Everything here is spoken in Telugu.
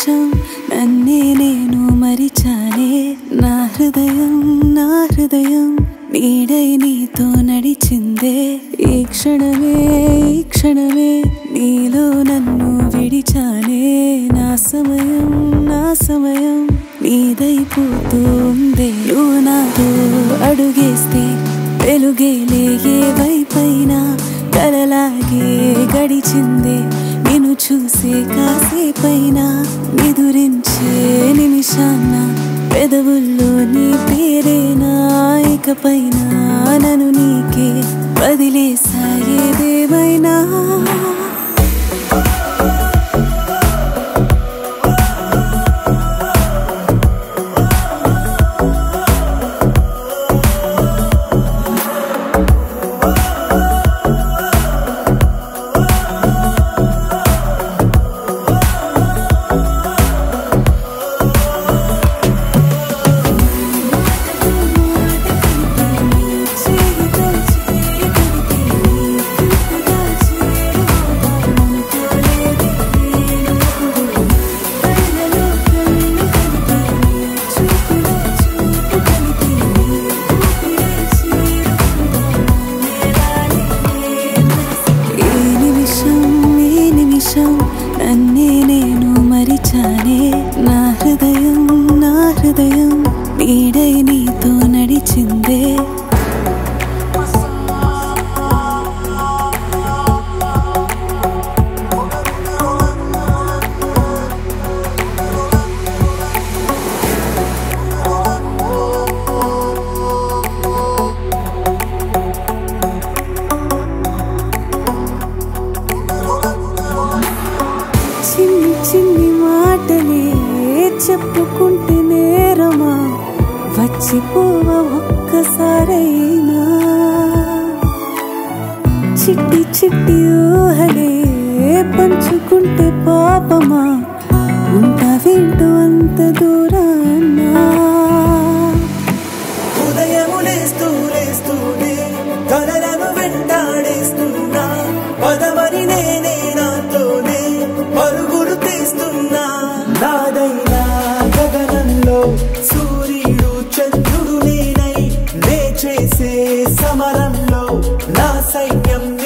నిమిషం నన్నే నేను మరిచానే నా హృదయం నా హృదయం నీడై నీతో నడిచిందే ఈ క్షణమే ఈ క్షణమే నీలో నన్ను విడిచానే నా సమయం నా సమయం నీదైపోతూ ఉందే నువ్వు నాతో అడుగేస్తే వెలుగేలే ఏ వైపైనా కలలాగే గడిచిందే నిన్ను చూసే కాసేపైనా నిదురించే నిమిషాన్న పెదవుల్లో నీ పేరేనా ఇకపైన నన్ను నీకే వదిలేసాయేదేమైనా ఈ నిమిషం ఈ నిమిషం నన్నే నేను మరిచానే నా హృదయం నా హృదయం నీడై నీతో నడిచిందే చిన్ని చిన్ని మాటలే చెప్పుకుంటే నేరమా వచ్చిపోవ ఒక్కసారైనా చిట్టి చిట్టి ఊహలే పంచుకుంటే పాపమా ఉంటావేంటో అంత దూరాన్నా ఉదయము లేస్తూ లేస్తూనే కలలను వెంటాడేస్తున్నా పదమని నేనే నాతోనే పరుగులు తీస్తున్నా నాదైనా గగనంలో సూర్యుడు చంద్రుడు నేనై నే చేసే సమరంలో నా సైన్యం